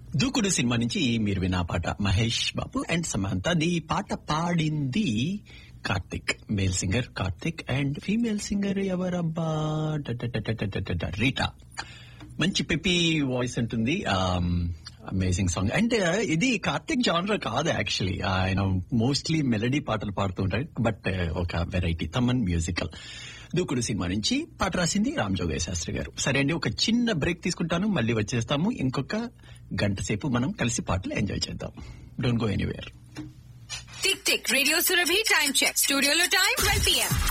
దూకుడు సినిమా నుంచి మీరు విన్న పాట మహేష్ బాబు అండ్ సమాంత ది పాట పాడింది Karthik male singer Karthik and female singer ఎవరబ్బా డడడడడడడడ, రీటా మంచి పెపి వాయిస్ ఉంటుంది అమేజింగ్ సాంగ్ అండ్ ఇది కార్తిక్ జానర్ కాదు యాక్చువల్లీ ఆయన మోస్ట్లీ మెలడీ పాటలు పాడుతూ ఉంటాడు బట్ ఒక variety Thaman musical Dookudu cinema నుంచి పాట రాసింది రామ్ జోగయ్య శాస్త్రి గారు సరే అండి ఒక చిన్న బ్రేక్ తీసుకుంటాను మళ్ళీ వచ్చేస్తాము ఇంకొక గంట సేపు మనం కలిసి పాటలు ఎంజాయ్ చేద్దాం don't go anywhere tick tick radio Surabhi time check స్టూడియోలో టైం ట్వెల్వ్ పిఎం